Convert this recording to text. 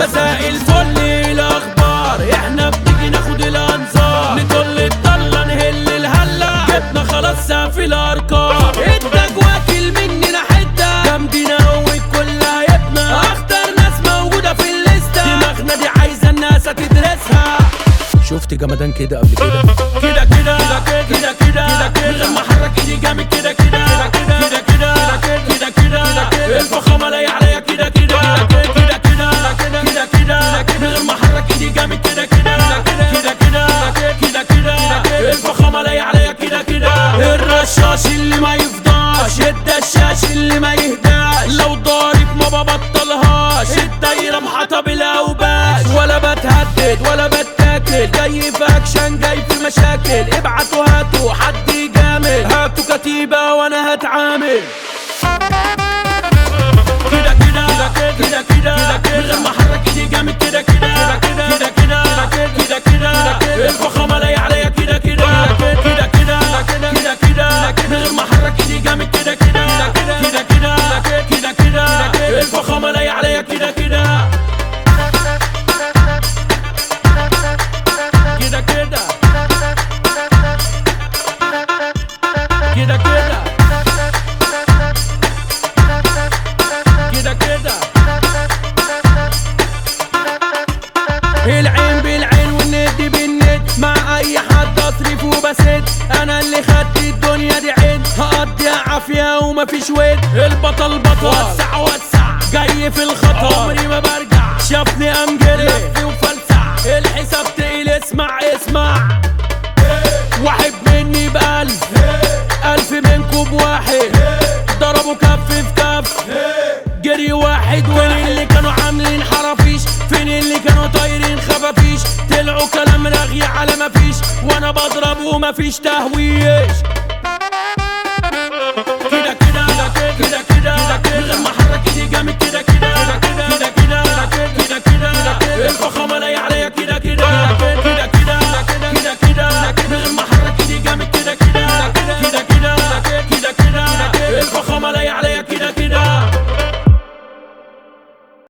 مساء الفل الاخبار احنا بنيجي ناخد الانظار نطل الضله نهل الهله جبنا خلاص سقف الارقام ادك واكل مننا حته جامدين قوي الكل هيبنا اخطر ناس موجوده في الليسته دماغنا دي عايزه الناس تدرسها شفت جمدان كده قبل كده كده كده كده كده كده كده لما احرك ايدي جامد كده كده كده كده كده كده كده الفخامه لاقي عليا كده كده كده كده كده كده كده لما احرك ايدي جامد كده كده كده كده كده كده الفخامه لاقي عليا كده كده الرشاش اللي ما يفضاش الدشاش اللي ما يهداش لو ضارب ما ببطلهاش الدايره محاطه بالاوباش ولا بتهدد ولا بتاكل جاي في اكشن جاي في مشاكل ابعتوا هاتوا حد يجامل هاتوا كتيبه وانا هتعامل كده كده كده كده كده من غير ما احرك ايدي جامد كده كده كده كده كده كده الفخامه لاقي عليا كده كده كده كده كده كده من غير ما احرك ايدي جامد كده كده كده كده كده كده الفخامه لاقي عليا كده كده كده كده كده كده كده كده العين بالعين والند بالند مع اي حد اصرف وبسد انا اللي خدت الدنيا دي عين هقضيها عافية ومفيش ود البطل بطل وسع وسع جاي في الخطر عمري ما برجع شافني قام جري لف وفلسع الحساب تقيل اسمع اسمع واحد مني بألف ألف منكم بواحد ضربوا كف في كف جري واحد فين اللي كانوا عاملين حرافيش فين اللي كانوا طايرين خفافيش طلعوا كلام رغي على مفيش وانا بضرب ومفيش تهويش